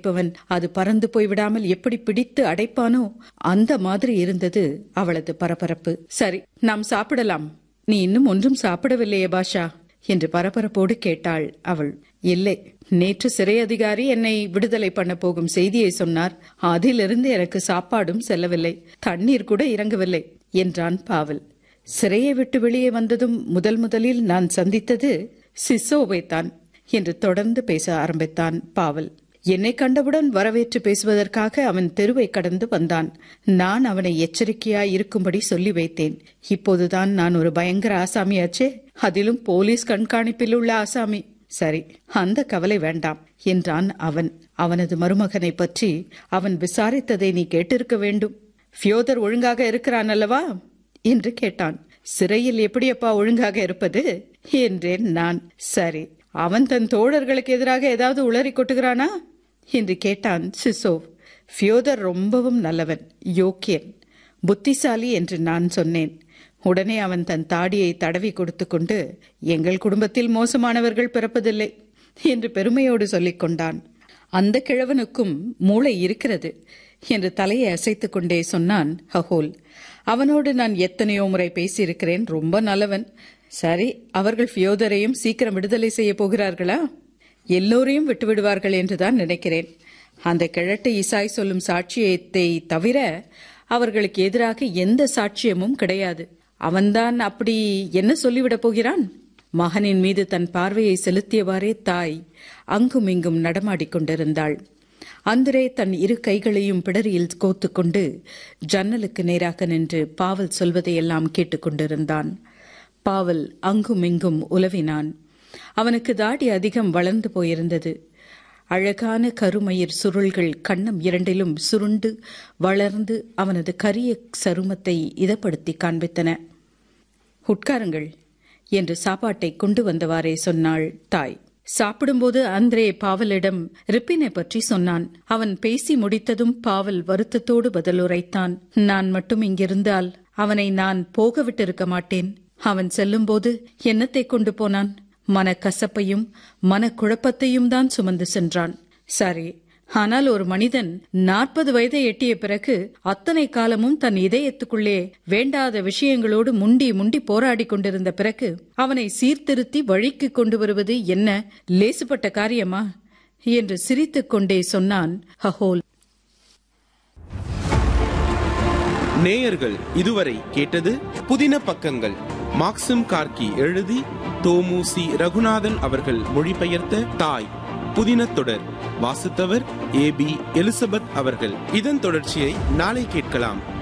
பிடிப்பவன் அது பறந்து போய்விடாமல் எப்படி பிடித்து அடைப்பானோ அந்த மாதிரி இருந்தது அவளது பரபரப்பு சரி நாம் சாப்பிடலாம் நீ இன்னும் ஒன்றும் சாப்பிடவில்லையே பாஷா என்று பரபரப்போடு கேட்டாள் அவள் இல்லை நேற்று சிறை அதிகாரி என்னை விடுதலை பண்ண போகும் செய்தியை சொன்னார் அதிலிருந்து எனக்கு சாப்பாடும் செல்லவில்லை தண்ணீர் கூட இறங்கவில்லை என்றான் பாவல் சிறையை விட்டு வெளியே வந்ததும் முதல் முதலில் நான் சந்தித்தது சிசோவைத்தான் என்று தொடர்ந்து பேச ஆரம்பித்தான் பாவல் என்னை கண்டவுடன் வரவேற்று பேசுவதற்காக அவன் தெருவை கடந்து வந்தான் நான் அவனை எச்சரிக்கையாய் இருக்கும்படி சொல்லி வைத்தேன் இப்போதுதான் நான் ஒரு பயங்கர ஆசாமியாச்சே அதிலும் போலீஸ் கண்காணிப்பில் உள்ள ஆசாமி சரி அந்த கவலை வேண்டாம் என்றான் அவன் அவனது மருமகனை பற்றி அவன் விசாரித்ததை நீ கேட்டிருக்க வேண்டும் ஃபியோதர் ஒழுங்காக இருக்கிறான் அல்லவா என்று கேட்டான் சிறையில் எப்படியப்பா ஒழுங்காக இருப்பது என்றேன் நான் சரி அவன் தன் தோழர்களுக்கு எதிராக ஏதாவது உளறி கொட்டுகிறானா என்று கேட்டான் சிசோவ் ஃபியோதர் ரொம்பவும் நல்லவன் யோக்கியன் புத்திசாலி என்று நான் சொன்னேன் உடனே அவன் தன் தாடியை தடவி கொடுத்து கொண்டு எங்கள் குடும்பத்தில் மோசமானவர்கள் பிறப்பதில்லை என்று பெருமையோடு சொல்லிக் கொண்டான் அந்த கிழவனுக்கும் மூளை இருக்கிறது என்று தலையை அசைத்துக் கொண்டே சொன்னான் ஹஹோல் அவனோடு நான் எத்தனையோ முறை பேசியிருக்கிறேன் ரொம்ப நல்லவன் சரி அவர்கள் ஃபியோதரையும் சீக்கிரம் விடுதலை செய்ய போகிறார்களா எல்லோரையும் விட்டுவிடுவார்கள் என்றுதான் நினைக்கிறேன் அந்த கிழட்டு இசாய் சொல்லும் சாட்சியத்தை தவிர அவர்களுக்கு எதிராக எந்த சாட்சியமும் கிடையாது அவன்தான் அப்படி என்ன சொல்லிவிடப் போகிறான் மகனின் மீது தன் பார்வையை செலுத்தியவாறே தாய் அங்கும் இங்கும் நடமாடிக் கொண்டிருந்தாள் அந்திரே தன் இரு கைகளையும் பிடரியில் கோத்துக்கொண்டு ஜன்னலுக்கு நேராக நின்று பாவல் சொல்வதையெல்லாம் கேட்டுக்கொண்டிருந்தான் பாவல் அங்கும் இங்கும் உலவினான் அவனுக்கு தாடி அதிகம் வளர்ந்து போயிருந்தது அழகான கருமயிர் சுருள்கள் கண்ணம் இரண்டிலும் சுருண்டு வளர்ந்து அவனது கரிய சருமத்தை இதப்படுத்தி காண்பித்தன உட்காருங்கள் என்று சாப்பாட்டை கொண்டு வந்தவாறே சொன்னாள் தாய் சாப்பிடும்போது அந்திரே பாவலிடம் ரிப்பினை பற்றி சொன்னான் அவன் பேசி முடித்ததும் பாவல் வருத்தத்தோடு பதிலுரைத்தான் நான் மட்டும் இங்கிருந்தால் அவனை நான் போக விட்டிருக்க மாட்டேன் அவன் செல்லும்போது என்னத்தை கொண்டு போனான் மனக்கசப்பையும் மனக்குழப்பத்தையும் தான் சுமந்து சென்றான் சரி ஆனால் ஒரு மனிதன் நாற்பது வயதை எட்டிய பிறகு அத்தனை காலமும் தன் இதயத்துக்குள்ளே வேண்டாத விஷயங்களோடு முண்டி முண்டி போராடி கொண்டிருந்த பிறகு அவனை சீர்திருத்தி வழிக்கு கொண்டு வருவது என்ன லேசுப்பட்ட காரியமா என்று சிரித்துக் கொண்டே சொன்னான் ஹஹோல் நேயர்கள் இதுவரை கேட்டது புதின பக்கங்கள் மாக்சிம் கார்கி எழுதி தோமு சி ரகுநாதன் அவர்கள் மொழிபெயர்த்த தாய் புதின தொடர் வாசித்தவர் ஏ பி எலிசபெத் அவர்கள் இதன் தொடர்ச்சியை நாளை கேட்கலாம்